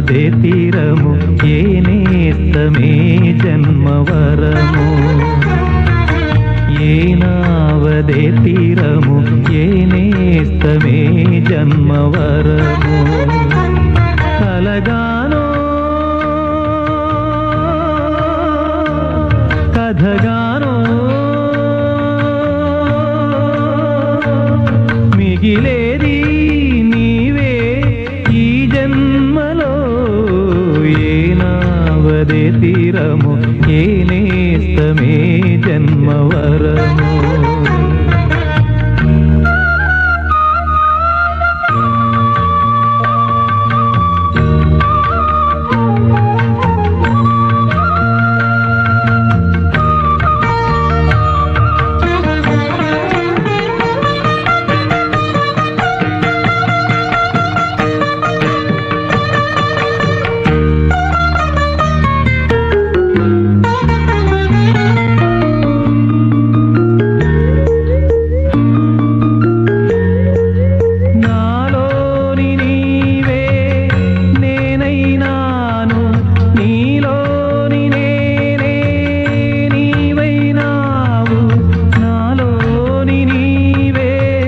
ఏనావదే తీరము ఏనేస్తమే జన్మవరము ఏనావదే తీరము ఏనేస్తమే జన్మవరము కలగానో కథగానో మిగిలేది నీవే ఈ జన్మలో ఏనావదే తీరము ఏనేస్తమే జన్మవరము నాలోని నీవే నేనైనాను నీలోని నేనే నీవైనావు నాలోని నీవే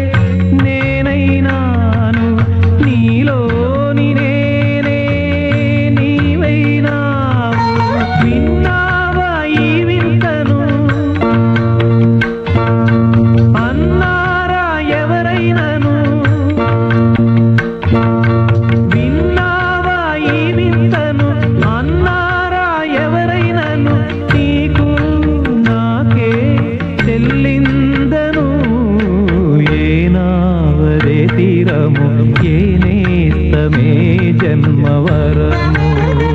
నేనైనాను నీలోని నేనే నీవైనావు విన్నావా ఈ వింతను అన్నారా ఎవరైనను విన్నావా ఈ వింతను అన్నారా ఎవరైనను నీకు నాకే చెల్లిందను ఏనావదే తీరము ఏనేస్తమే జన్మవరము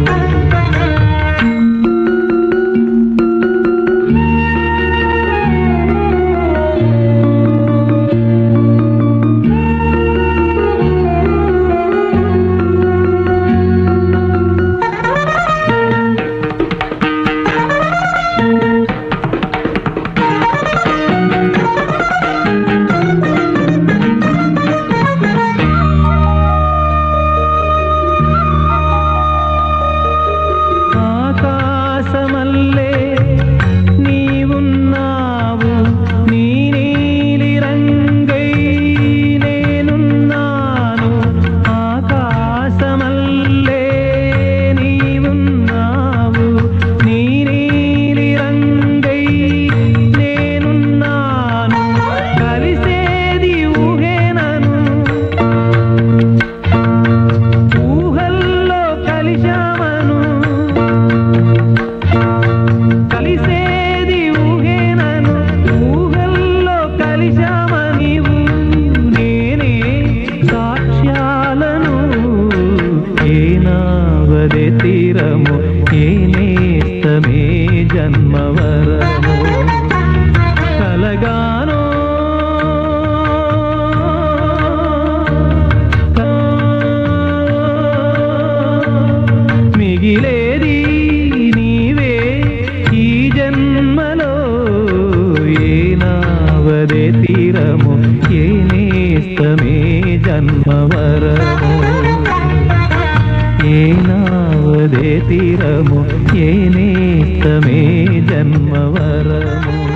ఆకాశమల్లే నీవున్నావు నీ నీలి రంగై నేనున్నాను ఆకాశమల్లే నీవున్నావు నీ నీలి రంగై నేనున్నాను కలిసేది ఊహేనను ఊహల్లో కలిశామను కలిసేది ఊహేనను ఊహల్లో కలిశామనివు నేనే సాక్ష్యాలను ఏనావదే తీరము ఏనేస్తమే జన్మవరము కలగానో మిగిలేది నీవే ఈ జన్మలో ఏనావదే తీరము ఏనేస్తమే జన్మవరము ఏనావదే తీరము ఏనేస్తమే జన్మవరము